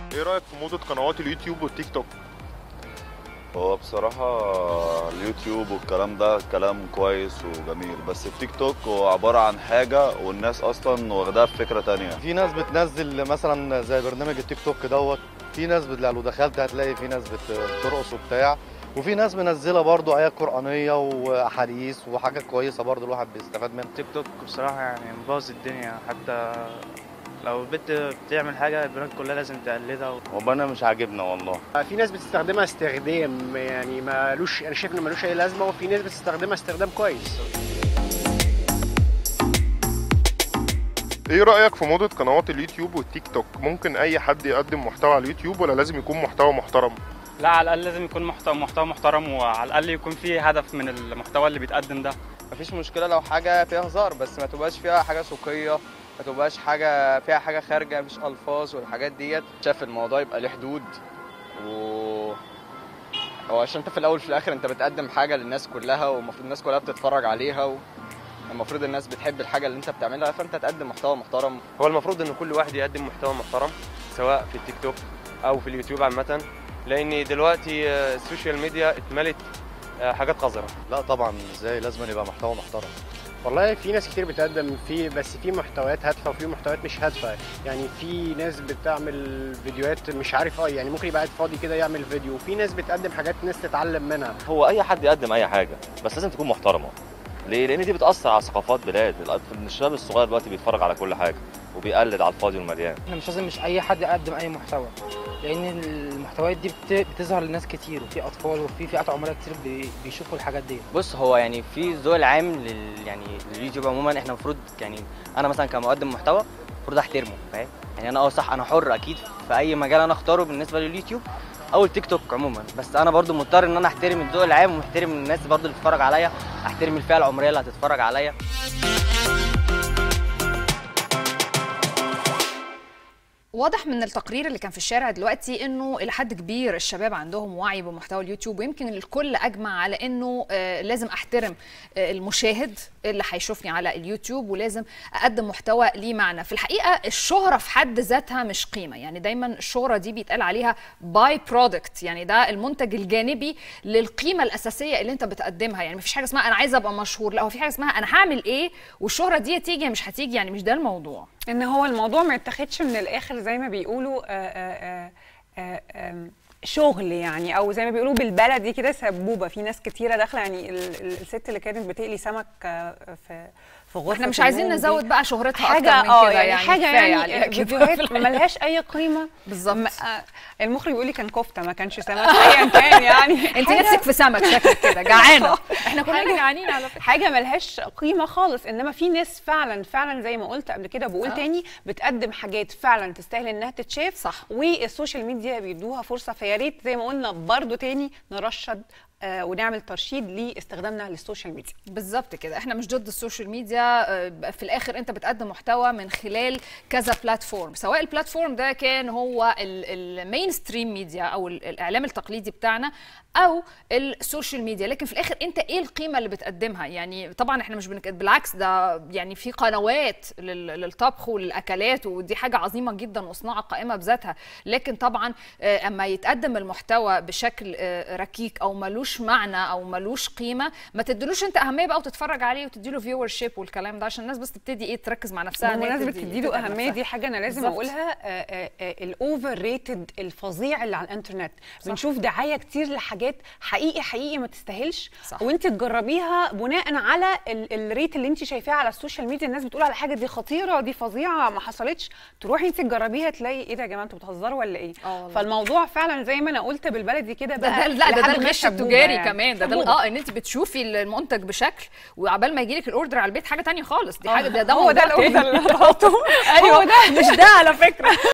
ايه رايك في موضه قنوات اليوتيوب والتيك توك هو بصراحة اليوتيوب والكلام ده كلام كويس وجميل بس التيك توك هو عبارة عن حاجة والناس أصلا واخداها في فكرة تانية في ناس بتنزل مثلا زي برنامج التيك توك دوت في ناس بت- لو دخلت هتلاقي في ناس بت- بترقص وبتاع وفي ناس منزله برضو ايات قرانيه واحاديث وحاجات كويسه برضو الواحد بيستفاد منها تيك توك بصراحة يعني مبوظ الدنيا حتى لو البنت بتعمل حاجة البنات كلها لازم تقلدها والله أنا مش عاجبنا والله في ناس بتستخدمها استخدام يعني مالوش انا شايف انه ملوش اي لازمه وفي ناس بتستخدمها استخدام كويس ايه رايك في موضه قنوات اليوتيوب والتيك توك ممكن اي حد يقدم محتوى على اليوتيوب ولا لازم يكون محتوى محترم لا على الاقل لازم يكون محتوى محتوى محترم وعلى الاقل يكون فيه هدف من المحتوى اللي بيتقدم ده مفيش مشكله لو حاجه فيها هزار بس ما تبقاش فيها حاجه سوقيه ما تبقاش حاجه فيها حاجه خارجه مفيش الفاظ والحاجات ديت شايف الموضوع يبقى له حدود و هو عشان انت في الاول في الاخر انت بتقدم حاجه للناس كلها والمفروض الناس كلها بتتفرج عليها و... المفروض الناس بتحب الحاجه اللي انت بتعملها فانت تقدم محتوى محترم هو المفروض ان كل واحد يقدم محتوى محترم سواء في التيك توك او في اليوتيوب عامه لان دلوقتي آه، السوشيال ميديا اتملت آه، حاجات قذره لا طبعا ازاي لازم يبقى محتوى محترم والله في ناس كتير بتقدم فيه بس في محتويات هادفه وفي محتويات مش هادفه يعني في ناس بتعمل فيديوهات مش عارف اه يعني ممكن يبقى قاعد فاضي كده يعمل فيديو وفي ناس بتقدم حاجات ناس تتعلم منها هو اي حد يقدم اي حاجه بس لازم تكون محترمه ليه لان دي بتاثر على ثقافات بلاد الأط- الشباب الصغير دلوقتي بيتفرج على كل حاجه وبيقلد على الفاضي والمليان احنا مش لازم مش اي حد يقدم اي محتوى لان المحتويات دي بت- بتظهر لناس كتير وفي اطفال وفي فئات عمريه كتير بي- بيشوفوا الحاجات دي بص هو يعني في الذوق العام لل يعني لليوتيوب عموما احنا المفروض يعني انا مثلا كمقدم محتوى المفروض احترمه فاهم يعني انا اه صح انا حر اكيد في اي مجال انا اختاره بالنسبه لليوتيوب او التيك توك عموما بس انا برضو مضطر ان انا احترم الذوق العام ومحترم الناس برضو اللي بتتفرج عليا احترم الفئه العمريه اللي هتتفرج عليا واضح من التقرير اللي كان في الشارع دلوقتي انه الى حد كبير الشباب عندهم وعي بمحتوى اليوتيوب ويمكن الكل اجمع على انه آه، لازم احترم آه، المشاهد اللي هيشوفني على اليوتيوب ولازم اقدم محتوى ليه معنى في الحقيقه الشهره في حد ذاتها مش قيمه يعني دايما الشهره دي بيتقال عليها باي برودكت يعني ده المنتج الجانبي للقيمه الاساسيه اللي انت بتقدمها يعني مفيش حاجه اسمها انا عايزه ابقى مشهور لا هو في حاجه اسمها انا هعمل ايه والشهره دي هتيجي يا مش هتيجي يعني مش ده الموضوع ان هو الموضوع ما يتاخدش من الاخر زي ما بيقولوا آه، آه، آه، آه، شغل يعني او زي ما بيقولوا بالبلدي كده سبوبه في ناس كتيره داخله يعني ال- ال- الست اللي كانت بتقلي سمك آه، في في غرفه احنا مش عايزين النوم دي. نزود بقى شهرتها حاجه اكتر من اه كده يعني, يعني حاجه كفاية يعني عليها كده فيديوهات في الآخر. ملهاش اي قيمه بالظبط م- آه، المخرج بيقول لي كان كفته ما كانش سمك ايا كان يعني انت حاجة- نفسك في سمك شكلك كده جعانه احنا كلنا حاجة- جعانين على فكره حاجه ملهاش قيمه خالص انما في ناس فعلا فعلا زي ما قلت قبل كده بقول آه. تاني بتقدم حاجات فعلا تستاهل انها تتشاف صح. والسوشيال ميديا بيدوها فرصه فيا ريت زي ما قلنا برضو تاني نرشد آه ونعمل ترشيد لاستخدامنا للسوشيال ميديا بالظبط كده احنا مش ضد السوشيال ميديا آه، في الاخر انت بتقدم محتوى من خلال كذا بلاتفورم سواء البلاتفورم ده كان هو المين ستريم ميديا او ال- الاعلام التقليدي بتاعنا او السوشيال ميديا لكن في الاخر انت ايه القيمه اللي بتقدمها يعني طبعا احنا مش بنك... بالعكس ده يعني في قنوات لل... للطبخ وللاكلات ودي حاجه عظيمه جدا وصناعه قائمه بذاتها لكن طبعا آه، اما يتقدم المحتوى بشكل آه، ركيك او ملوش معنى او ملوش قيمه ما تدلوش انت اهميه بقى وتتفرج عليه وتديله فيور شيب والكلام ده عشان الناس بس تبتدي ايه تركز مع نفسها إن هي بمناسبه تدي- تديله تتعب اهميه نفسها. دي حاجه انا لازم بالظبط. اقولها الاوفر ريتد الفظيع اللي على الانترنت بنشوف دعايه كتير لحاجات حقيقي حقيقي ما تستاهلش صح. وانت تجربيها بناء على ال- الريت اللي انت شايفاه على السوشيال ميديا الناس بتقول على حاجه دي خطيره دي فظيعه ما حصلتش تروحي انت تجربيها تلاقي ايه ده يا جماعه انتوا بتهزروا ولا ايه آه والله. فالموضوع فعلا زي ما انا قلت بالبلدي كده ده بقى ده لا ده ده لحد ما الغش سبوبة التجاري يعني. كمان ده ده سبوبة. اه ان انت بتشوفي المنتج بشكل وعبال ما يجيلك الاوردر على البيت حاجه تانية خالص دي آه، حاجه ده ده هو ده موضوع الاوردر تاني. اللي أنا طلبته ايوه هو ده مش ده على فكره